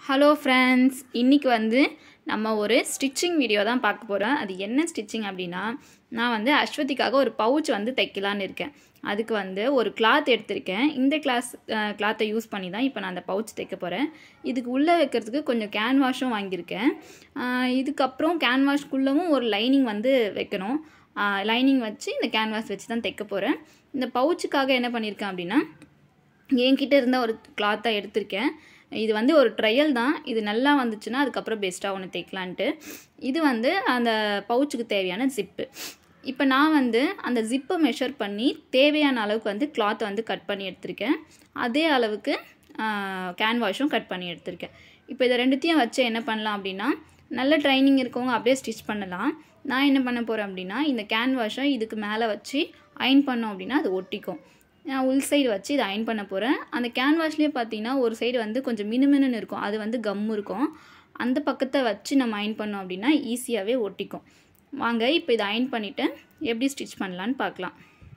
hello friends இன்றைக்கி வந்து நம்ம ஒரு ஸ்டிச்சிங் வீடியோ தான் பார்க்க போகிறோம் அது என்ன ஸ்டிச்சிங் அப்படின்னா நான் வந்து அஸ்வதிக்காக ஒரு பவுச் வந்து தைக்கலான்னு இருக்கேன் அதுக்கு வந்து ஒரு கிளாத் எடுத்திருக்கேன் இந்த கிளாஸ் கிளாத்தை யூஸ் பண்ணி தான் இப்போ நான் அந்த பவுச் தைக்க போகிறேன் இதுக்கு உள்ளே வைக்கிறதுக்கு கொஞ்சம் கேன்வாஷும் வாங்கியிருக்கேன் ஆஹ் இதுக்கப்புறம் கேன்வாஷ்குள்ளவும் ஒரு லைனிங் வந்து வைக்கணும் லைனிங் வச்சு இந்த கேன்வாஸ் வச்சு தான் தைக்க போகிறேன் இந்த பவுச்சுக்காக என்ன பண்ணியிருக்கேன் அப்படின்னா என்கிட்ட இருந்த ஒரு கிளாத்தாக எடுத்திருக்கேன் இது வந்து ஒரு ட்ரையல் தான் இது நல்லா வந்துச்சுன்னா அதுக்கப்புறம் பெஸ்ட்டாக ஒன்று தைக்கலான்ட்டு இது வந்து அந்த பவுச்சுக்கு தேவையான ஜிப்பு இப்போ நான் வந்து அந்த ஜிப்பை மெஷர் பண்ணி தேவையான அளவுக்கு வந்து கிளாத்தை வந்து கட் பண்ணி எடுத்திருக்கேன் அதே அளவுக்கு கேன்வாஷும் கட் பண்ணி எடுத்திருக்கேன் இப்போ இதை ரெண்டுத்தையும் வச்சு என்ன பண்ணலாம் அப்படின்னா நல்ல ட்ரைனிங் இருக்கவங்க அப்படியே ஸ்டிச் பண்ணலாம் நான் என்ன பண்ண போகிறேன் அப்படின்னா இந்த கேன்வாஷை இதுக்கு மேலே வச்சு அயன் பண்ணோம் அப்படின்னா அது ஒட்டிக்கும் நான் உள் சைடு வச்சு இதை அயன் பண்ண போகிறேன் அந்த கேன்வாஷ்லேயே பார்த்தீங்கன்னா ஒரு சைடு வந்து கொஞ்சம் மினுமினுன்னு இருக்கும் அது வந்து கம்மு இருக்கும் அந்த பக்கத்தை வச்சு நம்ம அயன் பண்ணோம் அப்படின்னா ஈஸியாகவே ஒட்டிக்கும் வாங்க இப்போ இதை அயன் பண்ணிவிட்டு எப்படி ஸ்டிச் பண்ணலான்னு பார்க்கலாம்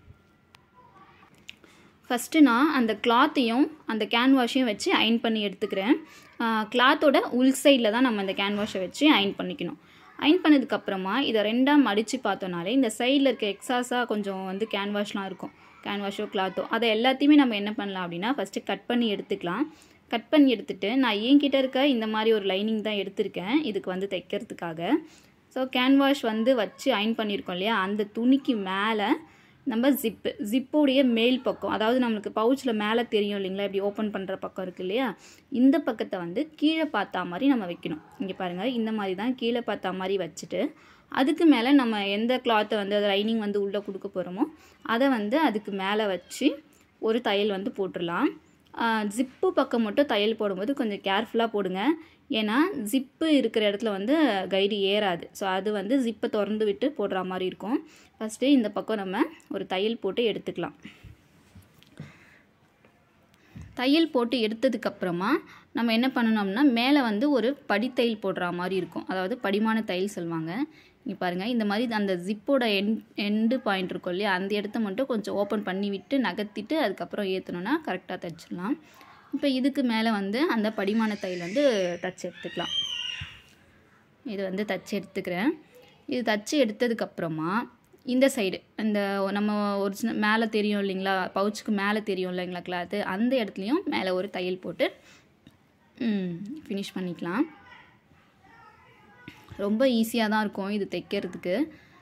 ஃபஸ்ட்டு நான் அந்த கிளாத்தையும் அந்த கேன்வாஷையும் வச்சு அயன் பண்ணி எடுத்துக்கிறேன் கிளாத்தோட உள் சைடில் தான் நம்ம இந்த கேன்வாஷை வச்சு அயன் பண்ணிக்கணும் அயன் பண்ணதுக்கப்புறமா இதை ரெண்டாக மடித்து பார்த்தோனாலே இந்த சைடில் இருக்க எக்ஸாஸாக கொஞ்சம் வந்து கேன்வாஷ்லாம் இருக்கும் கேன்வாஷோ கிளாத்தோ அதை எல்லாத்தையுமே நம்ம என்ன பண்ணலாம் அப்படின்னா ஃபஸ்ட்டு கட் பண்ணி எடுத்துக்கலாம் கட் பண்ணி எடுத்துகிட்டு நான் என்கிட்ட இருக்க இந்த மாதிரி ஒரு லைனிங் தான் எடுத்திருக்கேன் இதுக்கு வந்து தைக்கிறதுக்காக ஸோ கேன்வாஷ் வந்து வச்சு அயன் பண்ணியிருக்கோம் இல்லையா அந்த துணிக்கு மேலே நம்ம ஜிப்பு ஜிப்போடைய மேல் பக்கம் அதாவது நம்மளுக்கு பவுச்சில் மேலே தெரியும் இல்லைங்களா இப்படி ஓப்பன் பண்ணுற பக்கம் இருக்குது இல்லையா இந்த பக்கத்தை வந்து கீழே பார்த்தா மாதிரி நம்ம வைக்கணும் இங்கே பாருங்கள் இந்த மாதிரி தான் கீழே பார்த்தா மாதிரி வச்சுட்டு அதுக்கு மேலே நம்ம எந்த கிளாத்தை வந்து அது லைனிங் வந்து உள்ளே கொடுக்க போகிறோமோ அதை வந்து அதுக்கு மேலே வச்சு ஒரு தையல் வந்து போட்டுடலாம் ஜிப்பு பக்கம் மட்டும் தையல் போடும்போது கொஞ்சம் கேர்ஃபுல்லாக போடுங்க ஏன்னா ஜிப்பு இருக்கிற இடத்துல வந்து கைடு ஏறாது ஸோ அது வந்து ஜிப்பை திறந்து விட்டு போடுற மாதிரி இருக்கும் ஃபஸ்ட்டு இந்த பக்கம் நம்ம ஒரு தையல் போட்டு எடுத்துக்கலாம் தையல் போட்டு எடுத்ததுக்கப்புறமா நம்ம என்ன பண்ணணும்னா மேலே வந்து ஒரு படித்தையல் போடுற மாதிரி இருக்கும் அதாவது படிமான தையல் சொல்லுவாங்க இங்கே பாருங்கள் இந்த மாதிரி அந்த ஜிப்போட என் எண்டு பாயிண்ட் இருக்கும் இல்லையா அந்த இடத்த மட்டும் கொஞ்சம் ஓப்பன் பண்ணி விட்டு நகர்த்திட்டு அதுக்கப்புறம் ஏற்றணுன்னா கரெக்டாக தைச்சிடலாம் இப்போ இதுக்கு மேலே வந்து அந்த படிமான தையல் வந்து தச்சு எடுத்துக்கலாம் இது வந்து தச்சு எடுத்துக்கிறேன் இது தச்சு எடுத்ததுக்கப்புறமா இந்த சைடு இந்த நம்ம ஒரிஜினல் மேலே தெரியும் இல்லைங்களா பவுச்சுக்கு மேலே தெரியும் இல்லைங்களா கிளாத்து அந்த இடத்துலையும் மேலே ஒரு தையல் போட்டு ஃபினிஷ் பண்ணிக்கலாம் ரொம்ப ஈஸியாக தான் இருக்கும் இது தைக்கிறதுக்கு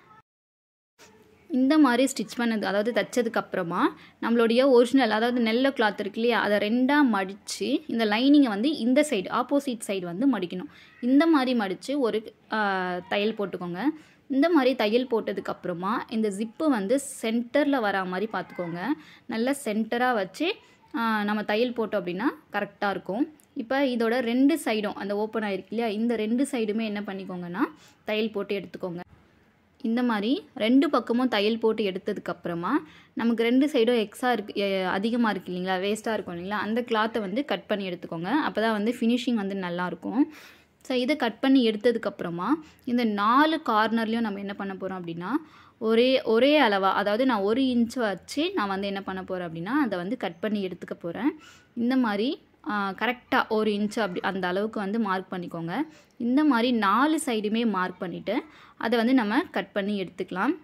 இந்த மாதிரி ஸ்டிச் பண்ணது அதாவது தைச்சதுக்கப்புறமா நம்மளுடைய ஒரிஜினல் அதாவது நெல்ல கிளாத் இருக்கு இல்லையா அதை ரெண்டாக மடித்து இந்த லைனிங்கை வந்து இந்த சைடு ஆப்போசிட் சைடு வந்து மடிக்கணும் இந்த மாதிரி மடித்து ஒரு தையல் போட்டுக்கோங்க இந்த மாதிரி தையல் போட்டதுக்கப்புறமா இந்த ஜிப்பு வந்து சென்டரில் வரா மாதிரி பார்த்துக்கோங்க நல்லா சென்டராக வச்சு நம்ம தையல் போட்டோம் அப்படின்னா கரெக்டாக இருக்கும் இப்போ இதோட ரெண்டு சைடும் அந்த ஓப்பன் ஆகிருக்கு இல்லையா இந்த ரெண்டு சைடுமே என்ன பண்ணிக்கோங்கன்னா தையல் போட்டு எடுத்துக்கோங்க இந்த மாதிரி ரெண்டு பக்கமும் தையல் போட்டு எடுத்ததுக்கப்புறமா நமக்கு ரெண்டு சைடும் எக்ஸா இருக்கு அதிகமாக இருக்குது இல்லைங்களா வேஸ்ட்டாக இருக்கும் இல்லைங்களா அந்த கிளாத்தை வந்து கட் பண்ணி எடுத்துக்கோங்க அப்போ தான் வந்து ஃபினிஷிங் வந்து நல்லாயிருக்கும் ஸோ இதை கட் பண்ணி எடுத்ததுக்கப்புறமா இந்த நாலு கார்னர்லேயும் நம்ம என்ன பண்ண போகிறோம் அப்படின்னா ஒரே ஒரே அளவாக அதாவது நான் ஒரு இன்ச் வச்சு நான் வந்து என்ன பண்ண போகிறேன் அப்படின்னா அதை வந்து கட் பண்ணி எடுத்துக்க போகிறேன் இந்த மாதிரி கரெக்டாக ஒரு இன்ச்சு அப்படி அந்த அளவுக்கு வந்து மார்க் பண்ணிக்கோங்க இந்த மாதிரி நாலு சைடுமே மார்க் பண்ணிவிட்டு அதை வந்து நம்ம கட் பண்ணி எடுத்துக்கலாம்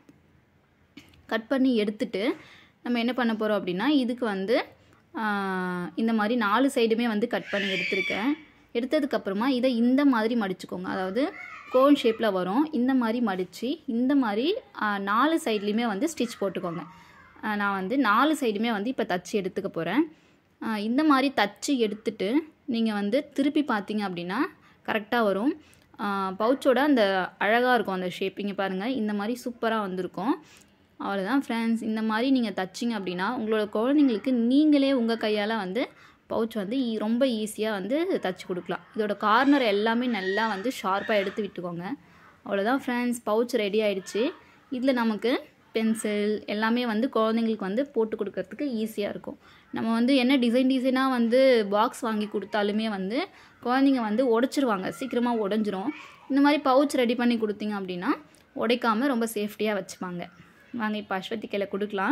கட் பண்ணி எடுத்துட்டு நம்ம என்ன பண்ண போகிறோம் அப்படின்னா இதுக்கு வந்து இந்த மாதிரி நாலு சைடுமே வந்து கட் பண்ணி எடுத்திருக்கேன் எடுத்ததுக்கப்புறமா இதை இந்த மாதிரி மடிச்சுக்கோங்க அதாவது கோன் ஷேப்பில் வரும் இந்த மாதிரி மடித்து இந்த மாதிரி நாலு சைட்லேயுமே வந்து ஸ்டிச் போட்டுக்கோங்க நான் வந்து நாலு சைடுமே வந்து இப்போ தச்சு எடுத்துக்க போகிறேன் இந்த மாதிரி தச்சு எடுத்துட்டு நீங்கள் வந்து திருப்பி பார்த்தீங்க அப்படின்னா கரெக்டாக வரும் பவுச்சோட அந்த அழகாக இருக்கும் அந்த ஷேப்பிங்க பாருங்கள் இந்த மாதிரி சூப்பராக வந்திருக்கும் அவ்வளோதான் ஃப்ரெண்ட்ஸ் இந்த மாதிரி நீங்கள் தச்சிங்க அப்படின்னா உங்களோட குழந்தைங்களுக்கு நீங்களே உங்கள் கையால் வந்து பவுச் வந்து ரொம்ப ஈஸியாக வந்து தச்சு கொடுக்கலாம் இதோட கார்னர் எல்லாமே நல்லா வந்து ஷார்ப்பாக எடுத்து விட்டுக்கோங்க அவ்வளோதான் ஃப்ரெண்ட்ஸ் பவுச் ரெடி ஆகிடுச்சு இதில் நமக்கு பென்சில் எல்லாமே வந்து குழந்தைங்களுக்கு வந்து போட்டு கொடுக்கறதுக்கு ஈஸியாக இருக்கும் நம்ம வந்து என்ன டிசைன் டிசைனாக வந்து பாக்ஸ் வாங்கி கொடுத்தாலுமே வந்து குழந்தைங்க வந்து உடச்சிருவாங்க சீக்கிரமாக உடஞ்சிரும் இந்த மாதிரி பவுச் ரெடி பண்ணி கொடுத்தீங்க அப்படின்னா உடைக்காமல் ரொம்ப சேஃப்டியாக வச்சுப்பாங்க வாங்க இப்போ அஸ்வதி கையில் கொடுக்கலாம்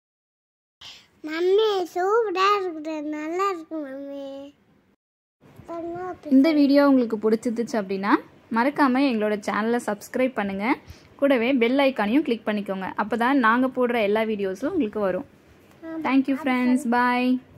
மம்மி சூப்பராக இருக்குது நல்லா இருக்கு மம்மி பண்ணா அப்படி இந்த வீடியோ உங்களுக்கு பிடிச்சிருந்துச்சு அப்படின்னா மறக்காமல் எங்களோட சேனலை சப்ஸ்கிரைப் பண்ணுங்கள் கூடவே பெல் ஐக்கானையும் கிளிக் பண்ணிக்கோங்க அப்போ தான் நாங்கள் போடுற எல்லா வீடியோஸும் உங்களுக்கு வரும் தேங்க்யூ ஃப்ரெண்ட்ஸ் பாய்